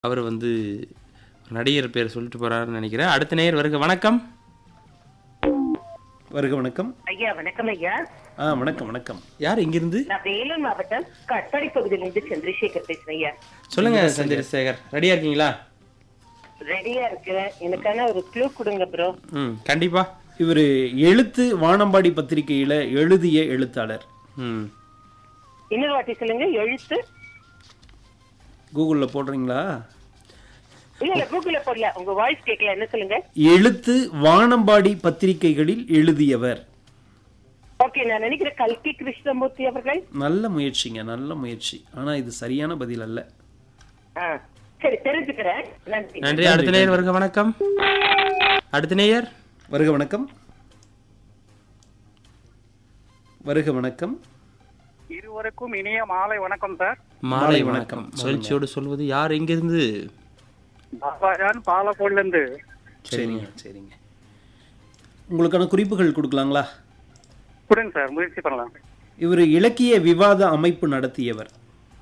அவர் வந்து ஒரு நடிகர் பேர் சொல்லிட்டு போறாருன்னு நினைக்கிறேன் அடுத்த நேயர் வருக வணக்கம் வருக வணக்கம் ஐயா வணக்கம் ஐயா ஆ வணக்கம் வணக்கம் யார் இங்கிருந்து நான் வேலூர் மாவட்டம் கட்பாடி பகுதியிலிருந்து சந்திரசேகர் பேசுறேன் ஐயா சொல்லுங்க சந்திரசேகர் ரெடியா இருக்கீங்களா ரெடியா இருக்கு எனக்கான ஒரு க்ளூ கொடுங்க ப்ரோ ம் கண்டிப்பா இவர் எழுத்து வானம்பாடி பத்திரிகையில எழுதிய எழுத்தாளர் ம் இன்னொரு வாட்டி சொல்லுங்க எழுத்து கூகுள்ல போடுறீங்களா இல்ல இல்ல கூகுள்ல போடல உங்க வாய்ஸ் கேட்கல என்ன சொல்லுங்க எழுத்து வானம்பாடி பத்திரிகைகளில் எழுதியவர் ஓகே நான் நினைக்கிறேன் கல்கி கிருஷ்ணமூர்த்தி அவர்கள் நல்ல முயற்சிங்க நல்ல முயற்சி ஆனா இது சரியான பதில் அல்ல ஆ, சரி தெரிஞ்சுக்கிறேன் நன்றி நன்றி அடுத்த நேயர் வருக வணக்கம் அடுத்த நேயர் வருக வணக்கம் வருக வணக்கம் இருவருக்கும் இனிய மாலை வணக்கம் சார் மாலை வணக்கம் மகிழ்ச்சியோடு சொல்வது யார் எங்கிருந்து பாபாஜான் பாலக்கோட்ல இருந்து சரிங்க சரிங்க உங்களுக்கான குறிப்புகள் கொடுக்கலாங்களா கொடுங்க சார் முயற்சி பண்ணலாம் இவர் இலக்கிய விவாத அமைப்பு நடத்தியவர்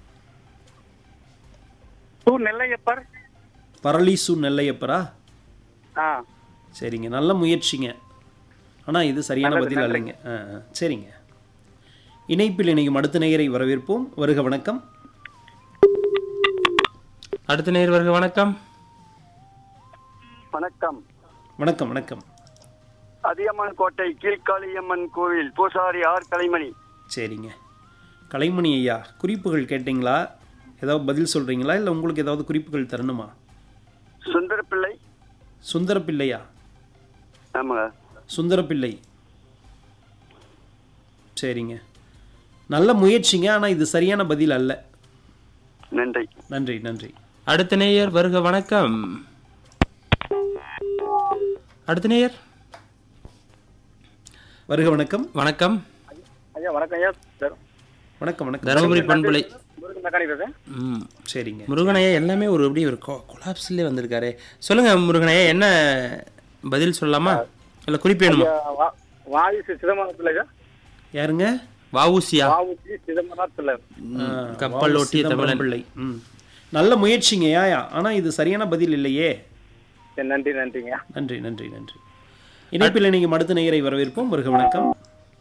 டூ நெல்லையப்பர் பரளிசு நெல்லையப்பரா ஆ சரிங்க நல்ல முயற்சிங்க ஆனா இது சரியான பதில் அல்லைங்க ஆ, ஆ, சரிங்க இணைப்பில் இணையும் அடுத்த நேயரை வரவேற்போம் வருக வணக்கம் அடுத்த நேயர் வருக வணக்கம் வணக்கம் வணக்கம் வணக்கம் அதியமான் கோட்டை கீழ்காளியம்மன் கோவில் பூசாரி ஆர் கலைமணி சரிங்க கலைமணி ஐயா குறிப்புகள் கேட்டிங்களா ஏதாவது பதில் சொல்றீங்களா இல்லை உங்களுக்கு ஏதாவது குறிப்புகள் தரணுமா சுந்தரப்பிள்ளை சுந்தரப்பிள்ளையா ஆமாங்க சுந்தரப்பிள்ளை சரிங்க நல்ல முயற்சிங்க ஆனால் இது சரியான பதில் அல்ல நன்றி நன்றி நன்றி அடுத்த நேயர் வருக வணக்கம் அடுத்த நேயர் வருக வணக்கம் வணக்கம் ஐயா வணக்கம் ஐயா சார் வணக்கம் வணக்கம் தருமபுரி பண்புலை முருகன் மெக்கானிக் பேசுறேன் ம் சரிங்க முருகனையா எல்லாமே ஒரு அப்படியே ஒரு கொலாப்ஸ்லேயே வந்திருக்காரு சொல்லுங்க முருகனையா என்ன பதில் சொல்லலாமா இல்லை குறிப்பு வேணுமா வாயுசி சிதம்பரம் பிள்ளை ஐயா யாருங்க வாவுசியா வாவுசி சிதம்பரம் பிள்ளை ம், கப்பல் வா. ஓட்டிய சிதம்பரம் தமிழன் பிள்ளை ம் நல்ல முயற்சிங்க ஏயா ஆனால் இது சரியான பதில் இல்லையே சரி, நன்றி நன்றிங்க நன்றி நன்றி நன்றி இணைப்பில் நீங்கள் அடுத்த நேயரை வரவேற்போம் வருக வணக்கம்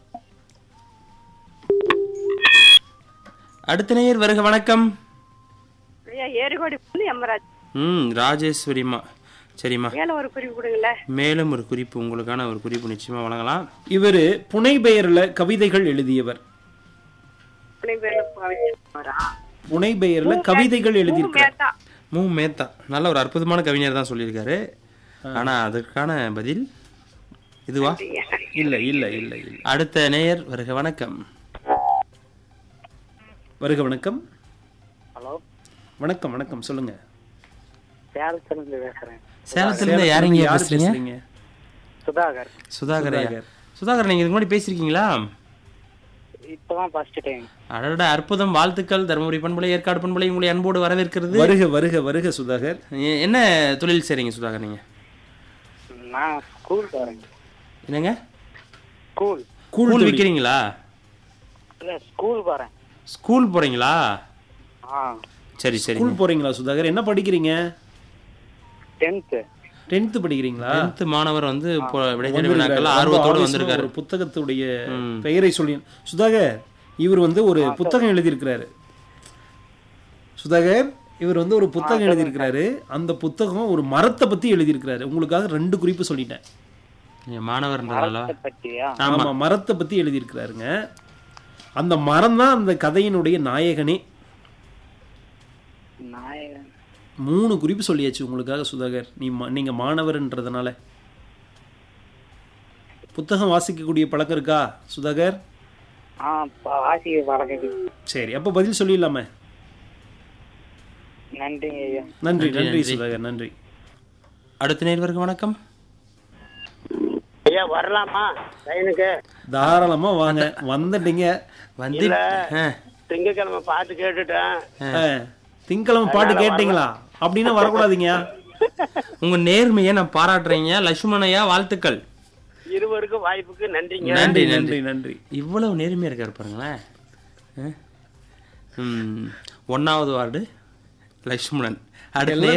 அடுத்த நேயர் வருக வணக்கம் ஐயா ஏறுகோடி புள்ளி அம்மராஜ் ம் ராஜேஸ்வரிமா சரிம்மா மேல ஒரு குறிப்பு கொடுங்களேன் மேலும் ஒரு குறிப்பு உங்களுக்கான ஒரு குறிப்பு நிச்சயமா வழங்கலாம் இவர் புனைபெயர்ல கவிதைகள் எழுதியவர் புனைப்பெயர்ல பவித்ரா. புனைபெயர்ல கவிதைகள் எழுதியிருக்கிறார் மேத்தா. மூ மேத்தா நல்ல ஒரு அற்புதமான கவிஞர் தான் சொல்லியிருக்காரு ஆனா அதற்கான பதில் இதுவா இல்ல இல்ல இல்ல இல்ல அடுத்த நேயர் வருக வணக்கம் வருக வணக்கம் ஹலோ வணக்கம் வணக்கம் சொல்லுங்க சேலத்திலிருந்து பேசுறேன் சேலத்துல இருந்து யாருங்க யார் பேசுறீங்க பேசுறீங்க சுதாகர் சுதாகர் ஐயா. சுதாகர் நீங்க இதுக்கு முன்னாடி பேசியிருக்கீங்களா இப்பதான் ஃபர்ஸ்ட் டைம் அடட அற்புதம் வாழ்த்துக்கள் தருமபுரி பண்புலை ஏற்காடு பண்புலை உங்களை அன்போடு வரவேற்கிறது வருக வருக வருக சுதாகர் எ- என்ன தொழில் செய்றீங்க சுதாகர் நீங்க நான் ஸ்கூல் போறேன் என்னங்க ஸ்கூல் கூழ் கூழ் தொழில். விற்கிறீங்களா இல்ல ஸ்கூல் போறேன் ஸ்கூல் போறீங்களா ஆ சரி சரி ஸ்கூல் போறீங்களா சுதாகர் என்ன படிக்கிறீங்க டென்த்து டென்த் படிக்கிறீங்களா டென்த் மாணவர் வந்து இப்போ விடைத்தேர்வு வந்திருக்காரு. வினாக்கள் ரொம்ப ஆர்வத்தோடு ஆவேசமா வந்திருக்காரு ஒரு புத்தகத்துடைய ம். பெயரை சொல்லி சுதாகர் இவர் வந்து ஒரு புத்தகம் எழுதியிருக்கிறாரு சுதாகர் இவர் வந்து ஒரு புத்தகம் எழுதியிருக்கிறாரு அந்த புத்தகம் ஒரு மரத்தை பத்தி எழுதியிருக்கிறாரு உங்களுக்காக ரெண்டு குறிப்பு சொல்லிட்டேன் நீங்க மாணவர்ன்றதால பத்தியா ஆமா ஆமா மரத்தை பத்தி எழுதியிருக்கிறாருங்க அந்த மரம் தான் அந்த கதையினுடைய நாயகனே நாயகன் மூணு குறிப்பு சொல்லியாச்சு உங்களுக்காக சுதாகர் நீ மா- நீங்க மாணவர்ன்றதுனால புத்தகம் வாசிக்கக்கூடிய பழக்கம் இருக்கா சுதாகர் ஆ வாசிக்க பழகுது சரி அப்போ பதில் சொல்லிடலாமே நன்றிங்க ஐயா நன்றி நன்றி, நன்றி நன்றி. சுதாகர் நன்றி அடுத்த நேர்வருக்கு வணக்கம் ஐயா வரலாமா ட்ரெயினுக்கு தாராளமா வாங்க வந்துட்டீங்க வந்து ஆ, திங்கக்கிழமை பாட்டு கேட்டுட்டேன் ஆ, திங்கக்கிழமை பாட்டு கேட்டீங்களா அப்படின்னா வரக்கூடாதீங்க உங்க நேர்மையை நான் பாராட்டுறீங்க லட்சுமணையா வாழ்த்துக்கள் இருவருக்கும் வாய்ப்புக்கு நன்றிங்க நன்றி நன்றி நன்றி நன்றி இவ்வளவு நேர்மையா இருக்காரு பாருங்களேன் ஆ? ம், ஒண்ணாவது வார்டு லட்சுமணன் அடுத்த